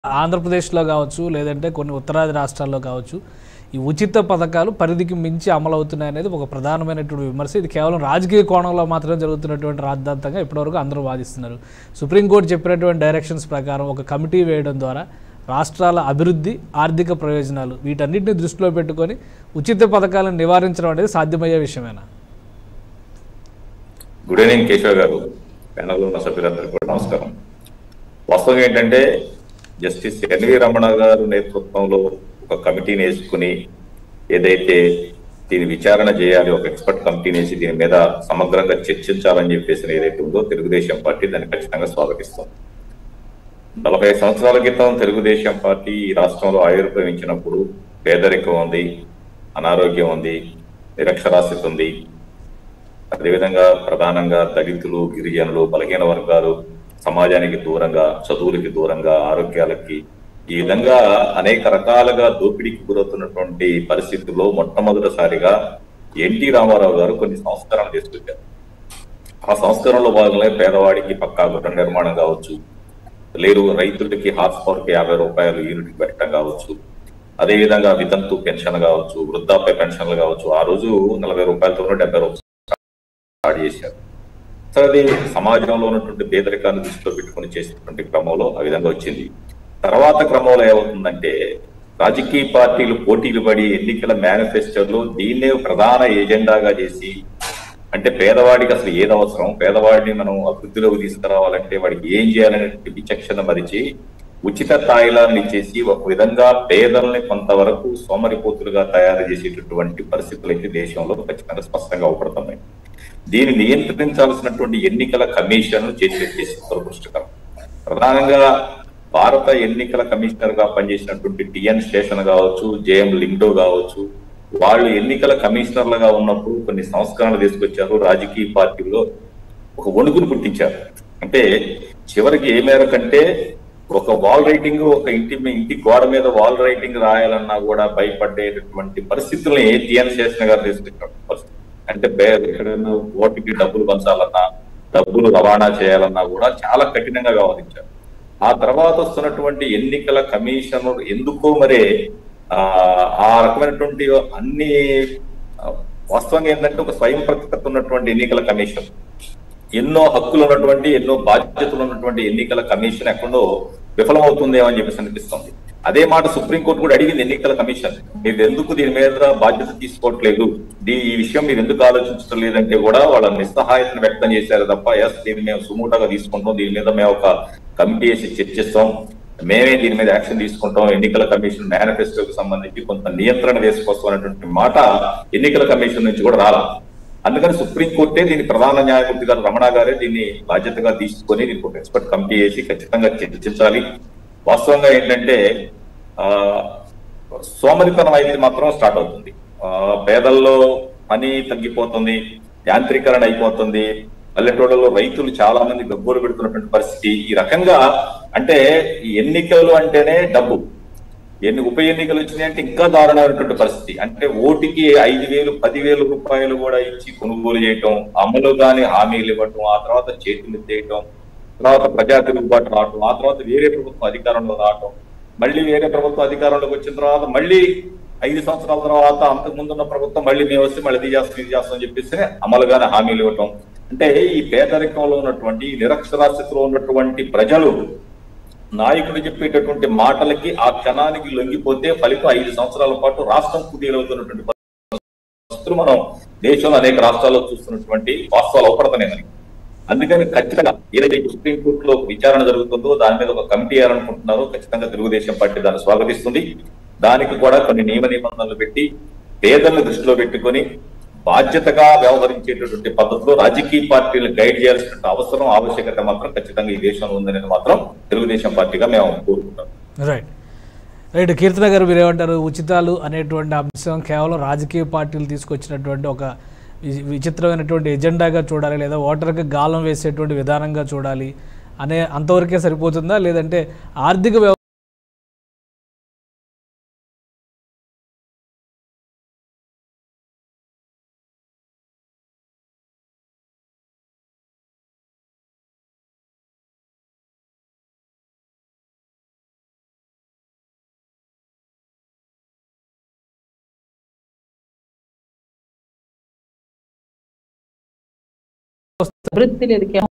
ఆంధ్రప్రదేశ్లో కావచ్చు లేదంటే కొన్ని ఉత్తరాది రాష్ట్రాల్లో కావచ్చు ఈ ఉచిత పథకాలు పరిధికి మించి అమలు అవుతున్నాయి అనేది ఒక ప్రధానమైనటువంటి విమర్శ ఇది కేవలం రాజకీయ కోణంలో మాత్రమే జరుగుతున్నటువంటి రాద్ధాంతంగా ఇప్పటివరకు అందరూ వాదిస్తున్నారు సుప్రీంకోర్టు చెప్పినటువంటి డైరెక్షన్స్ ప్రకారం ఒక కమిటీ వేయడం ద్వారా రాష్ట్రాల అభివృద్ధి ఆర్థిక ప్రయోజనాలు వీటన్నిటిని దృష్టిలో పెట్టుకొని ఉచిత పథకాలను నివారించడం అనేది సాధ్యమయ్యే విషయమేనా గుడ్ ఈవినింగ్ కేశవ్ గారు ప్యానల్ ఉన్న సభ్యులందరికీ కూడా నమస్కారం వాస్తవం ఏంటంటే జస్టిస్ ఎన్వి రమణ గారు నేతృత్వంలో ఒక కమిటీని వేసుకుని ఏదైతే దీని విచారణ చేయాలి ఒక ఎక్స్పర్ట్ కమిటీని వేసి దీని మీద సమగ్రంగా చర్చించాలని చెప్పేసి ఏదైతే ఉందో తెలుగుదేశం పార్టీ దాన్ని ఖచ్చితంగా స్వాగతిస్తుంది నలభై సంవత్సరాల క్రితం తెలుగుదేశం పార్టీ ఈ రాష్ట్రంలో ఆవిర్భవించినప్పుడు పేదరికం ఉంది అనారోగ్యం ఉంది నిరక్షరాస్యత ఉంది అదేవిధంగా ప్రధానంగా దళితులు గిరిజనులు బలహీన వర్గాలు సమాజానికి దూరంగా చదువులకి దూరంగా ఆరోగ్యాలకి ఈ విధంగా అనేక రకాలుగా దోపిడీకి గురవుతున్నటువంటి పరిస్థితుల్లో మొట్టమొదటిసారిగా ఎన్టీ రామారావు గారు కొన్ని సంస్కరణలు తీసుకొచ్చారు ఆ సంస్కరణలో భాగంగా పేదవాడికి పక్కా గృహ నిర్మాణం కావచ్చు లేదు రైతులకి హార్స్ పవర్ కి యాభై రూపాయలు యూనిట్ పెట్టడం కావచ్చు అదే విధంగా వితంతు పెన్షన్ కావచ్చు వృద్ధాప్య పెన్షన్లు కావచ్చు ఆ రోజు నలభై రూపాయలతో డెబ్బై రూపాయలు స్టార్ట్ చేశారు సో అది సమాజంలో ఉన్నటువంటి పేదరికాన్ని దృష్టిలో పెట్టుకుని చేసినటువంటి క్రమంలో ఆ విధంగా వచ్చింది తర్వాత క్రమంలో ఏమవుతుందంటే రాజకీయ పార్టీలు పోటీలు పడి ఎన్నికల మేనిఫెస్టోలో దీన్నే ప్రధాన ఎజెండాగా చేసి అంటే పేదవాడికి అసలు ఏది అవసరం పేదవాడిని మనం అభివృద్ధిలోకి తీసుకురావాలంటే వాడికి ఏం చేయాలనే విచక్షణ మరిచి ఉచిత తాయిలాన్ని ఇచ్చేసి ఒక విధంగా పేదల్ని కొంతవరకు సోమరిపోతులుగా తయారు చేసేటటువంటి పరిస్థితులు అయితే దేశంలో ఖచ్చితంగా స్పష్టంగా అవపడుతున్నాయి దీన్ని నియంత్రించాల్సినటువంటి ఎన్నికల కమిషన్ చేసి దురదృష్టకరం ప్రధానంగా భారత ఎన్నికల కమిషనర్ గా పనిచేసినటువంటి టిఎన్ స్టేషన్ కావచ్చు జేఎం లింగ్డో కావచ్చు వాళ్ళు ఎన్నికల కమిషనర్లుగా ఉన్నప్పుడు కొన్ని సంస్కరణలు తీసుకొచ్చారు రాజకీయ పార్టీలో ఒక వణుకును పుట్టించారు అంటే చివరికి ఏ మేరకంటే ఒక వాల్ రైటింగ్ ఒక ఇంటి మీ- ఇంటి గోడ మీద వాల్ రైటింగ్ రాయాలన్నా కూడా భయపడేటటువంటి పరిస్థితుల్ని టిఎన్ శేషన్ గారు తీసుకొచ్చారు పరిస్థితి. అంటే బే- ఎక్కడైనా ఓటుకి డబ్బులు పంచాలన్నా డబ్బులు రవాణా చేయాలన్నా కూడా చాలా కఠినంగా వ్యవహరించారు ఆ తర్వాత వస్తున్నటువంటి ఎన్నికల కమిషన్ ఎందుకో మరే ఆ ఆ రకమైనటువంటి అన్ని ఆ, వాస్తవంగా ఏంటంటే ఒక స్వయం ప్రతిపత్తి ఉన్నటువంటి ఎన్నికల కమిషన్ ఎన్నో హక్కులు ఉన్నటువంటి ఎన్నో బాధ్యతలు ఉన్నటువంటి ఎన్నికల కమిషన్ ఎక్కడో విఫలమవుతుందేమో అని చెప్పేసి అనిపిస్తుంది అదే మాట సుప్రీంకోర్టు కూడా అడిగింది ఎన్నికల కమిషన్ మీరు ఎందుకు దీని మీద బాధ్యత తీసుకోవట్లేదు దీ ఈ విషయం మీరు ఎందుకు ఆలోచించడం లేదంటే కూడా వాళ్ళ నిస్సహాయతను వ్యక్తం చేశారు తప్ప ఎస్ దీన్ని మేము సుమూటగా తీసుకుంటాం దీని మీద మేము ఒక కమిటీ వేసి చర్చిస్తాం మేమే దీని మీద యాక్షన్ తీసుకుంటాం ఎన్నికల కమిషన్ మేనిఫెస్టోకి సంబంధించి కొంత నియంత్రణ వేసుకొస్తాం అనేటువంటి మాట ఎన్నికల కమిషన్ నుంచి కూడా రాలా అందుకని సుప్రీంకోర్టే దీని ప్రధాన న్యాయమూర్తి గారు రమణ గారే దీన్ని బాధ్యతగా తీసుకొని దీనికి ఒక ఎక్స్పర్ట్ కమిటీ వేసి ఖచ్చితంగా చర్చించాలి వాస్తవంగా ఏంటంటే ఆ సోమరితనం అయితే మాత్రం స్టార్ట్ అవుతుంది ఆ పేదల్లో పని తగ్గిపోతుంది యాంత్రీకరణ అయిపోతుంది పల్లెటూళ్ళలో రైతులు చాలా మంది గబ్బోలు పెడుతున్నటువంటి పరిస్థితి ఈ రకంగా అంటే ఈ ఎన్నికలు అంటేనే డబ్బు ఎన్ని ఉప ఎన్నికలు వచ్చినాయంటే ఇంకా దారుణమైనటువంటి పరిస్థితి అంటే ఓటుకి ఐదు వేలు పదివేలు రూపాయలు కూడా ఇచ్చి కొనుగోలు చేయటం అమలు గాని హామీలు ఇవ్వటం ఆ తర్వాత చేతులు ఎత్తేయటం తర్వాత ప్రజా తిరుగుబాటు రావటం ఆ తర్వాత వేరే ప్రభుత్వం అధికారంలో రావటం మళ్ళీ వేరే ప్రభుత్వం అధికారంలోకి వచ్చిన తర్వాత మళ్ళీ ఐదు సంవత్సరాల తర్వాత అంతకు ముందున్న ప్రభుత్వం మళ్ళీ మేము వస్తే మళ్ళీ ఇది చేస్తాం ఇది చేస్తాం అని చెప్పేసి అమలుగానే హామీలు ఇవ్వటం అంటే ఈ పేదరికంలో ఉన్నటువంటి ఈ నిరక్షరాస్యతలో ఉన్నటువంటి ప్రజలు నాయకుడు చెప్పేటటువంటి మాటలకి ఆ క్షణానికి లొంగిపోతే ఫలితం ఐదు సంవత్సరాల పాటు రాష్ట్రం కుదేలవుతున్నటువంటి పరిస్థితులు మనం దేశంలో అనేక రాష్ట్రాల్లో చూస్తున్నటువంటి వాస్తవాలు అవపడుతున్నాయి మనకి అందుకని ఖచ్చితంగా ఏదైతే సుప్రీం కోర్టులో విచారణ జరుగుతుందో దాని మీద ఒక కమిటీ వేయాలనుకుంటున్నారో ఖచ్చితంగా తెలుగుదేశం పార్టీ దాన్ని స్వాగతిస్తుంది దానికి కూడా కొన్ని నియమ నిబంధనలు పెట్టి పేదలను దృష్టిలో పెట్టుకొని బాధ్యతగా వ్యవహరించేటటువంటి పద్ధతిలో రాజకీయ పార్టీలు గైడ్ చేయాల్సిన అవసరం ఆవశ్యకత మాత్రం ఖచ్చితంగా ఈ దేశంలో ఉందనేది మాత్రం తెలుగుదేశం పార్టీగా మేము కోరుకుంటాం రైట్ రైట్ కీర్తన గారు మీరు ఏమంటారు ఉచితాలు అనేటువంటి అంశం కేవలం రాజకీయ పార్టీలు తీసుకొచ్చినటువంటి ఒక వి- విచిత్రమైనటువంటి ఎజెండాగా చూడాలి లేదా ఓటర్కి గాలం వేసేటువంటి విధానంగా చూడాలి అనే అంతవరకే సరిపోతుందా లేదంటే ఆర్థిక వ్యవ వస్తుంది అభివృద్ధి లేదు కేవలం